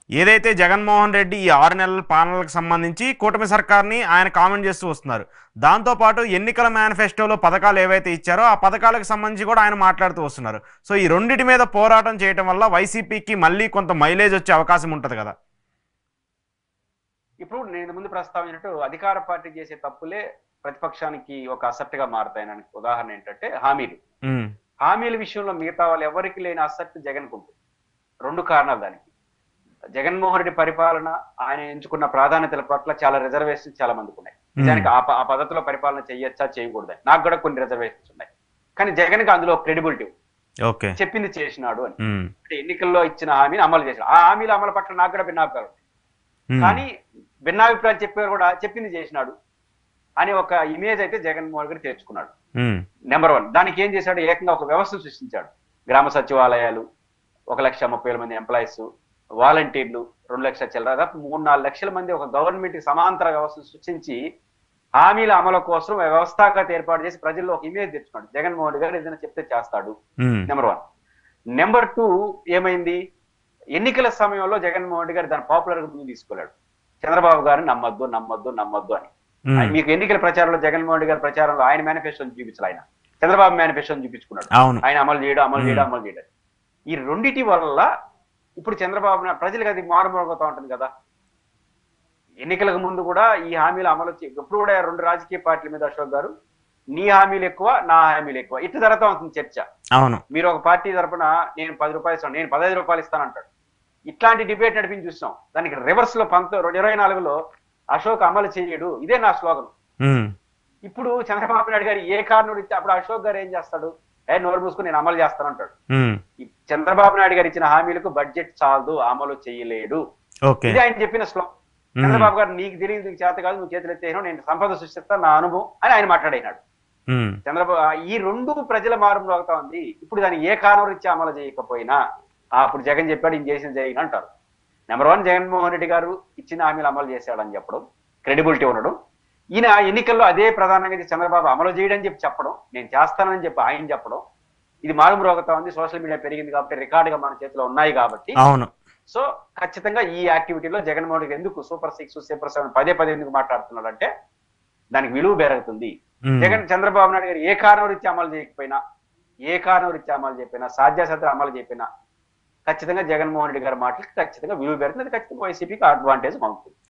ఏదైతే జగన్మోహన్ రెడ్డి ఈ ఆరు నెలల పాలనలకు సంబంధించి కూటమి సర్కార్ని ఆయన కామెంట్ చేస్తూ వస్తున్నారు దాంతోపాటు ఎన్నికల మేనిఫెస్టోలో పథకాలు ఏవైతే ఇచ్చారో ఆ పథకాలకు సంబంధించి కూడా ఆయన మాట్లాడుతూ వస్తున్నారు సో ఈ రెండింటి మీద పోరాటం చేయటం వల్ల వైసీపీకి మళ్ళీ కొంత మైలేజ్ వచ్చే అవకాశం ఉంటుంది కదా ఇప్పుడు నేను ముందు ప్రస్తావించినట్టు అధికార పార్టీ చేసే తప్పులే ప్రతిపక్షానికి ఒక అసెప్ట్ గా మారుతాయని ఉదాహరణ ఏంటంటే హామీలు ఉమ్, హామీల విషయంలో మిగతా వాళ్ళు ఎవరికి లేని అసెప్ట్ జగన్ ఉంటుంది రెండు కారణాలు దానికి జగన్మోహన్ రెడ్డి పరిపాలన ఆయన ఎంచుకున్న ప్రాధాన్యతల పట్ల చాలా రిజర్వేషన్స్ చాలా మందికి ఉన్నాయి నిజానికి ఆ ప- ఆ పద్ధతిలో పరిపాలన చేయొచ్చా చేయకూడదని నాకు కూడా కొన్ని రిజర్వేషన్స్ ఉన్నాయి కానీ జగన్కి అందులో క్రెడిబిలిటీ ఓకే చెప్పింది చేసినాడు అని ఉమ్, అంటే ఎన్నికల్లో ఇచ్చిన హామీని అమలు చేసినాడు ఆ హామీల అమలు పట్ల నాకు కూడా భిన్నాభిప్రాయాలు ఉన్నాయి. ఉమ్, కానీ భిన్నాభిప్రాయాలు చెప్పారు కూడా చెప్పింది చేసినాడు అనే ఒక ఇమేజ్ అయితే జగన్మోహన్ రెడ్డి తెచ్చుకున్నాడు ఉమ్, నెంబర్ వన్ దానికి ఏం చేశాడు ఏకంగా ఒక వ్యవస్థను సృష్టించాడు గ్రామ సచివాలయాలు ఒక లక్ష ముప్పై వేల మంది ఎంప్లాయీస్ వాలంటీర్లు రెండు లక్షల చిల్లర దాదాపు మూడు నాలుగు లక్షల మంది ఒక గవర్నమెంట్ సమాంతర వ్యవస్థను సృష్టించి హామీల అమలు కోసం వ్యవస్థాగత ఏర్పాటు చేసి ప్రజల్లో ఒక ఇమేజ్ తెచ్చుకున్నాడు జగన్మోహన్ రెడ్డి గారు ఏదైనా చెప్తే చేస్తాడు ఉమ్, నెంబర్ వన్ నెంబర్ టూ ఏమైంది ఎన్నికల సమయంలో జగన్మోహన్ రెడ్డి గారు దాని పాపులర్ ముందు తీసుకోలేడు చంద్రబాబు గారిని నమ్మొద్దు నమ్మొద్దు నమ్మొద్దు అని ఉమ్, ఆయన మీకు ఎన్నికల ప్రచారంలో జగన్మోహన్ రెడ్డి గారి ప్రచారంలో ఆయన మేనిఫెస్టోని చూపించాలి ఆయన చంద్రబాబు మేనిఫెస్టోని చూపించుకున్నాడు అవును ఆయన అమలు చేయడం అమలు చేయడం Hmm. అమలు చేయడం ఈ రెండిటి వల్ల ఇప్పుడు చంద్రబాబు నా- ప్రజలకు అది మారుమోగుతూ ఉంటుంది కదా ఎన్నికలకు ముందు కూడా ఈ హామీలు అమలు చే- ఇప్పుడు కూడా రెండు రాజకీయ పార్టీల మీద అశోక్ గారు నీ హామీలు ఎక్కువ నా హామీలు ఎక్కువ ఇటు జరుగుతూ ఉంటుంది చర్చ అవును మీరు ఒక పార్టీ తరపున నేను పది రూపాయలు ఇస్తాను నేను పదహైదు రూపాయలు ఇస్తాను అంటాడు ఇట్లాంటి డిబేట్ నడిపించి చూస్తాం దానికి రివర్స్ లో పంతొమ్మిది ఇరవై నాలుగులో అశోక్ అమలు చేయడు ఇదే నా స్లోగన్ ఉమ్, ఇప్పుడు చంద్రబాబు నాయుడు గారు ఏ కారణం ఇస్తే అప్పుడు అశోక్ గారు ఏం చేస్తాడు ఏ నోరు మూసుకుని నేను అమలు చేస్తాను అంటాడు ఉమ్, ఈ చంద్రబాబు నాయుడు గారు ఇచ్చిన హామీలకు బడ్జెట్ చాలదు అమలు చేయలేడు ఓకే ఇది ఆయన చెప్పిన శ్లోకం ఉమ్, చంద్రబాబు గారు నీకు తెలియదు నీకు చేత కాదు నువ్వు చేతులు ఎత్తేను నేను సంపద సృష్టిస్తాను నా అనుభవం అని ఆయన మాట్లాడినాడు ఉమ్, చంద్రబాబు ఈ రెండు ప్రజల మారు అవుతా ఉంది ఇప్పుడు దాన్ని ఏ కారణం ఇచ్చి అమలు చేయకపోయినా ఆ, అప్పుడు జగన్ చెప్పాడు ఈయన చేసిన జరిగిన అంటారు నెంబర్ వన్ జగన్మోహన్ రెడ్డి గారు ఇచ్చిన హామీలు అమలు చేశాడని చెప్పడం క్రెడిబిలిటీ ఉండడం ఈయన ఎన్నికల్లో అదే ప్రధానంగా ఇది చంద్రబాబు అమలు చేయడం చెప్పి చెప్పడం నేను చేస్తానని చెప్పి ఆయన చెప్పడం ఇది మారుమ్రోగుతా ఉంది సోషల్ మీడియా పెరిగింది కాబట్టి రికార్డుగా మన చేతిలో ఉన్నాయి కాబట్టి అవును సో ఖచ్చితంగా ఈ యాక్టివిటీలో జగన్మోహన్ రెడ్డి ఎందుకు సూపర్ సిక్స్ సూపర్ సెవెన్ పదే పదే ఎందుకు మాట్లాడుతున్నాడు అంటే దానికి విలువ పెరుగుతుంది ఉమ్, జగన్ చంద్రబాబు నాయుడు గారు ఏ కారణం రీత్యా అమలు చేయకపోయినా ఏ కారణం రీత్యా అమలు చేయకపోయినా సాధ్యాసాధ్యం అమలు చేయకపోయినా ఖచ్చితంగా జగన్మోహన్ రెడ్డి గారి మాటలకి ఖచ్చితంగా విలువ పెరుగుతుంది అది ఖచ్చితంగా వైసీపీకి అడ్వాంటేజ్ అవుతుంది